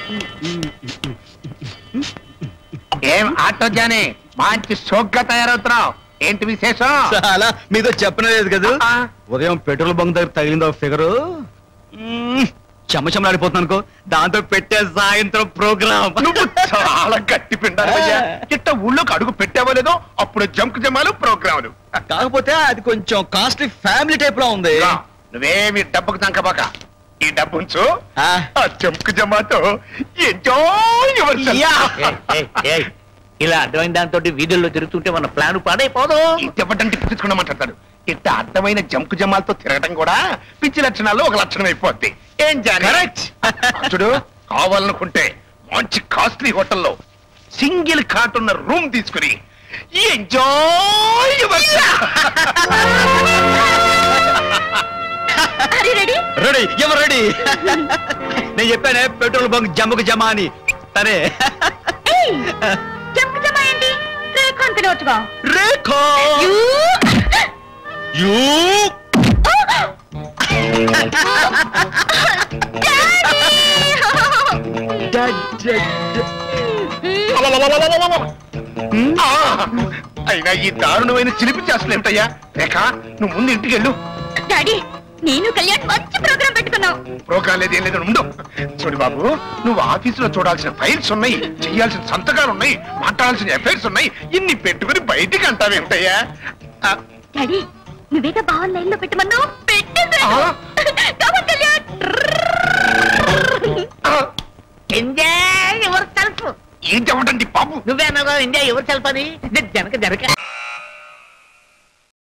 ఏం ఆటో జాని మంచి షోక్గా తయారవుతున్నావు ఏంటి విశేషం చాలా మీతో చెప్పలేదు కదా ఆ. ఉదయం పెట్రోల్ బంక్ దగ్గర తగిలిందో ఫిగరు చెమ్మచెమ్మలాడిపోతున్నాను అనుకో దాంతో పెట్టే సాయంత్రం ప్రోగ్రామ్ నువ్వు చాలా గట్టి పిండాలయ్యా ఇట్ట ఊళ్ళోకి అడుగు పెట్టావో లేదో అప్పుడు జంకు జమాలు ప్రోగ్రాములు కాకపోతే అది కొంచెం కాస్ట్లీ ఫ్యామిలీ టైప్ లో ఉంది రా, నువ్వేమి డబ్బుకు దంకబాక ఈ డబ్బు ఉంచు ఆ. ఆ జంకు జమాతో ఎంజాయ్ యువర్ యా. ఏయ్, ఏయ్, ఏయ్, ఇలా అడ్డమైన దాంతో వీధుల్లో తిరుగుతుంటే మన ప్లాన్ పాడైపోదు ఇంతపటంటే పిచ్చుకున్న మాట్లాడతాడు ఇట్ట అర్థమైన జంకు జమాలతో తిరగడం కూడా పిచ్చి లక్షణాల్లో ఒక లక్షణం అయిపోద్ది ఏం జాని Correct. చూడు కావాలనుకుంటే మంచి కాస్ట్లీ హోటల్లో సింగిల్ కాట్ ఉన్న రూమ్ తీసుకుని ఎంజాయ్ రెడీ రెడీ ఎవరు రెడీ నేను చెప్పానే పెట్రోల్ బంక్ జమ్మకు జమా అని తనే జంప్ జమా ఏంటి రేఖ అనుకునేవచ్చుగా రేఖో యూ! యూ అయినా ఈ దారుణమైన చిలిపి చేస్తలేమిటయ్యా రేఖ నువ్వు ముందు ఇంటికి వెళ్ళు డాడీ నేను కళ్యాణ్ మంచి ప్రోగ్రాం పెట్టుకున్నాం ప్రోగ్రాం లేదు ఏం లేదు ఉండు చూడు బాబు నువ్వు ఆఫీసులో చూడాల్సిన ఫైల్స్ ఉన్నాయి చేయాల్సిన సంతకాలు ఉన్నాయి మాట్లాడాల్సిన ఎఫైర్స్ ఉన్నాయి ఇన్ని పెట్టుకుని బయటికి అంటావేమిటయ్యా ఆ, డాడీ నువ్వేగా బావన్ లైన్ లో పెట్టమన్నావు పెట్టేశాను ఆ? Come on, కళ్యాణ్ ఆ, ఎంజాయ్ ఎవరు సెల్ఫ్ ఏం చెప్పండి బాబు నువ్వే అన్నావు ఎంజాయ్ ఎవరు సెల్ఫ్ అని జనక జనక